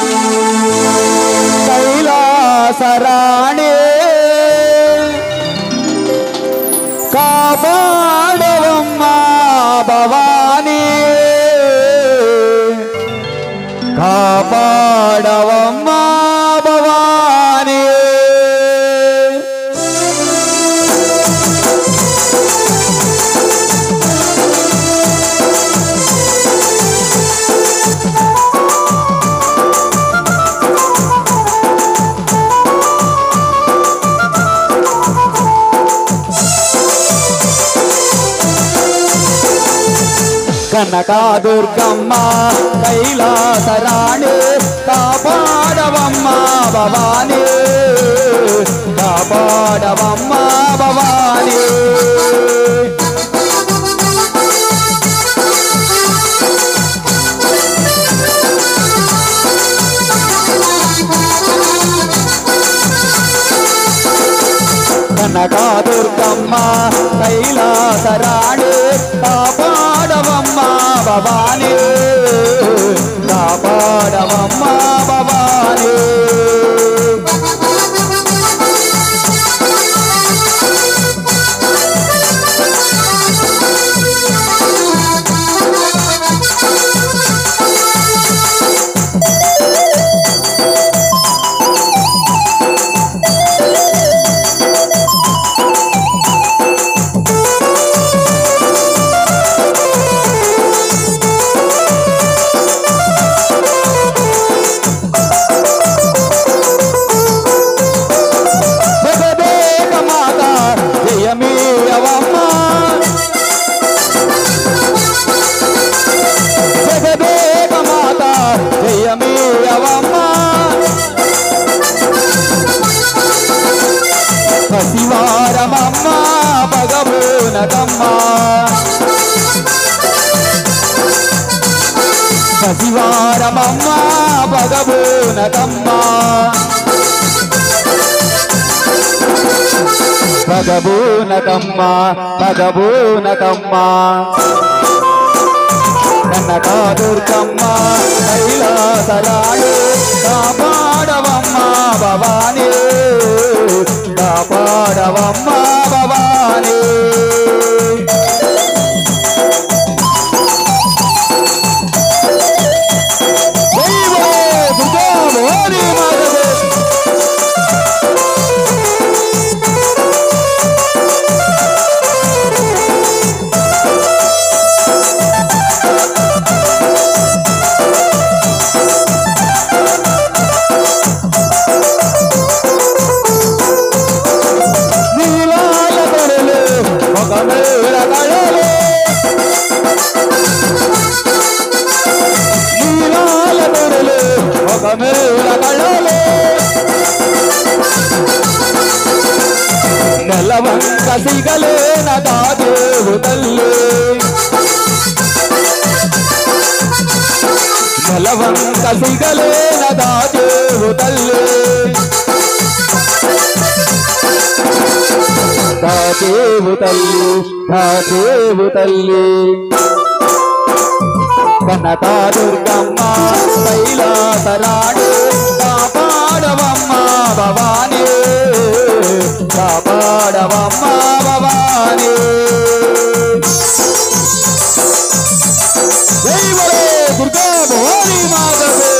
కైలాసరాణే కాపాడవమ్మా భవానీ కాపాడవమ్మా భవానీ కనకాదుర్గమ్మ కైలాసరాణి కాపాడవమ్మ భవానీ కాపాడవమ్మ భవానీ కనకాదుర్గమ్మ కైలాసరాణి కాపాడవమ్మ భవానీ కాపాడవమ్మ భవానీ జగదేక మాత జయమీయవమ్మ జగదేక మాత జయమీయవమ్మ పసివారమమ్మ భగవనకమ్మ పసివారమమ్మ భగవనకమ్మ పగబూనకమ్మ పగబూనకమ్మ కనకాదుర్గమ్మ కైలాసరాణి కాపాడవమ్మ భవానీ కాపాడవమ్మ భవానీ దైవే దుర్గా భవానీ మాధవే నీలాల కొడలు ఒక మేర కళలు నీలాల కొడలు ఒక మేర కళలు నెలవంక సిగలే నదాదేవు తల్లి నెలవంక సిగలే నదాదేవు తల్లి దాదేవు తల్లి దాదేవు తల్లి కనకా దుర్గమ్మ కైలాసరాణి కాపాడవమ్మ భవానీ కాపాడవమ్మ భవానీ దైవలే దుర్గా భవానీ మాధవే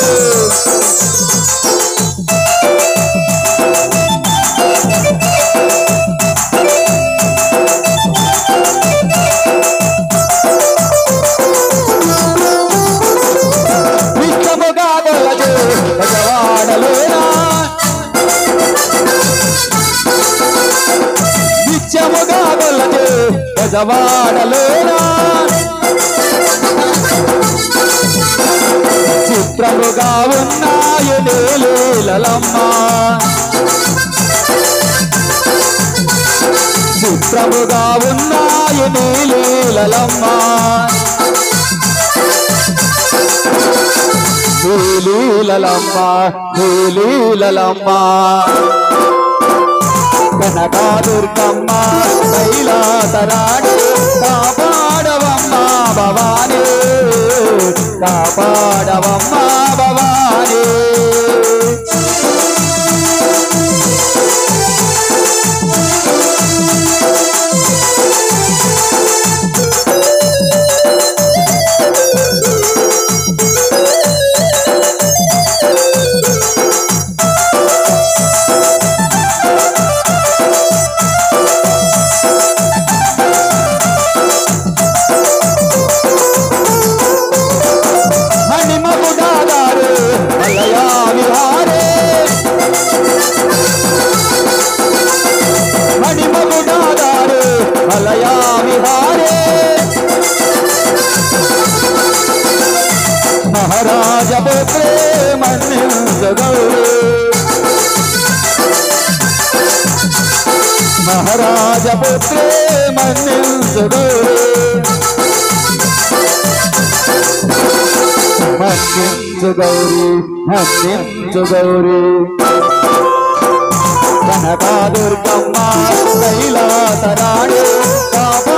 విశ్వముగా గొల్లదు గజవాడలేనా నిత్యముగా గొల్లదు గజవాడలేనా చిత్రముగా ఉన్నాయి నీలీలమ్మ చిత్రముగా ఉన్నాయి నీలీలమ్మ నీలీలమ్మ నీలీలమ్మ కనకాదుర్గమ్మ కైలాసరాణి కాపాడవమ్మ భవానీ కాపాడవమ్మ భవానీ మహారాజపుత్రే మన్నించు గౌరీ మన్నించు గౌరీ మన్నించు గౌరీ కనకాదుర్గమ్మ కైలాసరాణి కాప